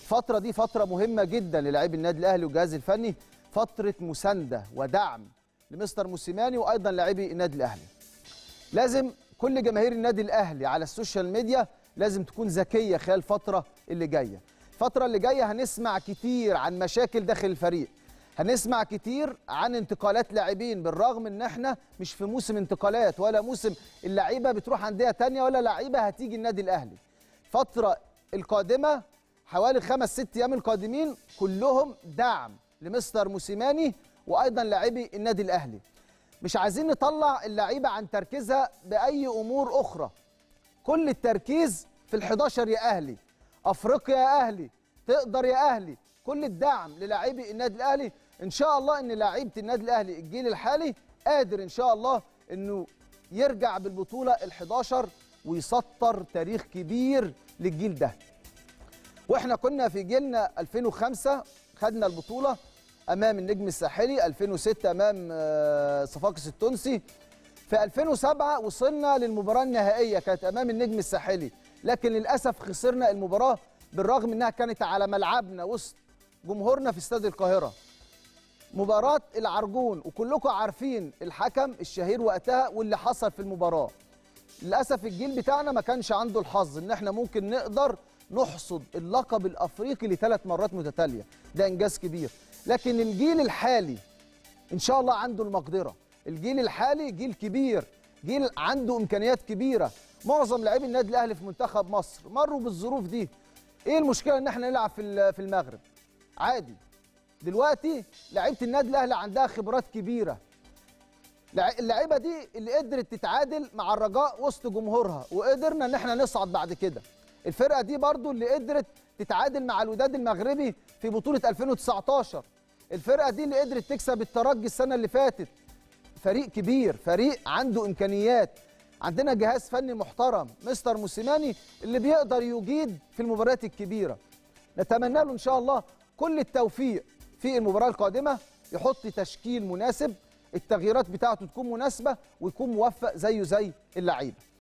الفتره دي فتره مهمه جدا للاعبي النادي الاهلي والجهاز الفني فتره مسانده ودعم لمستر موسيماني وايضا لاعبي النادي الاهلي لازم كل جماهير النادي الاهلي على السوشيال ميديا لازم تكون ذكيه خلال الفتره اللي جايه الفتره اللي جايه هنسمع كتير عن مشاكل داخل الفريق هنسمع كتير عن انتقالات لاعبين بالرغم ان احنا مش في موسم انتقالات ولا موسم اللعيبه بتروح انديه تانية ولا لعيبه هتيجي النادي الاهلي الفتره القادمه حوالي خمس ست ايام القادمين كلهم دعم لمستر موسيماني وايضا لاعبي النادي الاهلي مش عايزين نطلع اللعيبه عن تركيزها باي امور اخرى كل التركيز في ال11 يا اهلي افريقيا يا اهلي تقدر يا اهلي كل الدعم للاعبي النادي الاهلي ان شاء الله ان لعيبه النادي الاهلي الجيل الحالي قادر ان شاء الله انه يرجع بالبطوله ال11 ويسطر تاريخ كبير للجيل ده واحنا كنا في جيلنا 2005 خدنا البطوله امام النجم الساحلي 2006 امام آه، صفاقس التونسي في 2007 وصلنا للمباراه النهائيه كانت امام النجم الساحلي لكن للاسف خسرنا المباراه بالرغم انها كانت على ملعبنا وسط جمهورنا في استاد القاهره مباراه العرجون وكلكم عارفين الحكم الشهير وقتها واللي حصل في المباراه للاسف الجيل بتاعنا ما كانش عنده الحظ ان احنا ممكن نقدر نحصد اللقب الافريقي لثلاث مرات متتاليه ده انجاز كبير لكن الجيل الحالي ان شاء الله عنده المقدره الجيل الحالي جيل كبير جيل عنده امكانيات كبيره معظم لاعبي النادي الاهلي في منتخب مصر مروا بالظروف دي ايه المشكله ان احنا نلعب في ال- في المغرب عادي دلوقتي لعيبه النادي الاهلي عندها خبرات كبيره لع- اللعيبه دي اللي قدرت تتعادل مع الرجاء وسط جمهورها وقدرنا ان احنا نصعد بعد كده الفرقه دي برضو اللي قدرت تتعادل مع الوداد المغربي في بطوله 2019 الفرقه دي اللي قدرت تكسب الترجي السنه اللي فاتت فريق كبير فريق عنده امكانيات عندنا جهاز فني محترم مستر موسيماني اللي بيقدر يجيد في المباريات الكبيره نتمنى له ان شاء الله كل التوفيق في المباراه القادمه يحط تشكيل مناسب التغييرات بتاعته تكون مناسبه ويكون موفق زيه زي اللعيبه